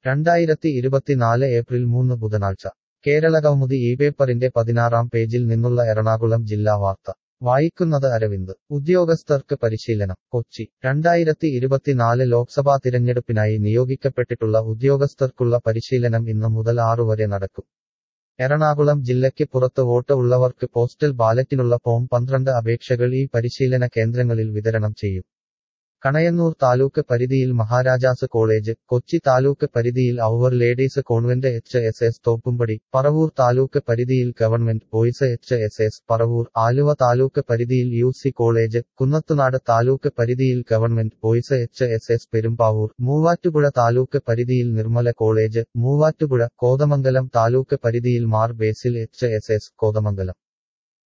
രണ്ടായിരത്തി ഇരുപത്തിനാല് ഏപ്രിൽ മൂന്ന് ബുധനാഴ്ച കേരളകൗമുദി ഈ പേപ്പറിന്റെ പതിനാറാം പേജിൽ നിന്നുള്ള എറണാകുളം ജില്ലാ വാർത്ത വായിക്കുന്നത് അരവിന്ദ് ഉദ്യോഗസ്ഥർക്ക് പരിശീലനം കൊച്ചി രണ്ടായിരത്തി ഇരുപത്തിനാല് ലോക്സഭാ തിരഞ്ഞെടുപ്പിനായി നിയോഗിക്കപ്പെട്ടിട്ടുള്ള ഉദ്യോഗസ്ഥർക്കുള്ള പരിശീലനം ഇന്ന് മുതൽ ആറു വരെ നടക്കും എറണാകുളം ജില്ലയ്ക്ക് പുറത്ത് വോട്ട് ഉള്ളവർക്ക് പോസ്റ്റൽ ബാലറ്റിനുള്ള ഫോം പന്ത്രണ്ട് അപേക്ഷകൾ ഈ പരിശീലന കേന്ദ്രങ്ങളിൽ വിതരണം ചെയ്യും കണയന്നൂർ താലൂക്ക് പരിധിയിൽ മഹാരാജാസ് കോളേജ് കൊച്ചി താലൂക്ക് പരിധിയിൽ our ladies convent H S S Thoppumpady Paravur taluk പരിധിയിൽ government boys H S S Paravur Aluva taluk പരിധിയിൽ U C college Kunnathunad taluk പരിധിയിൽ government boys H S S Perumbavoor Muvattupuzha taluk പരിധിയിൽ നിർമ്മല കോളേജ് മൂവാറ്റുപുഴ കോതമംഗലം താലൂക്ക് പരിധിയിൽ Mar Basil H S S Kothamangalam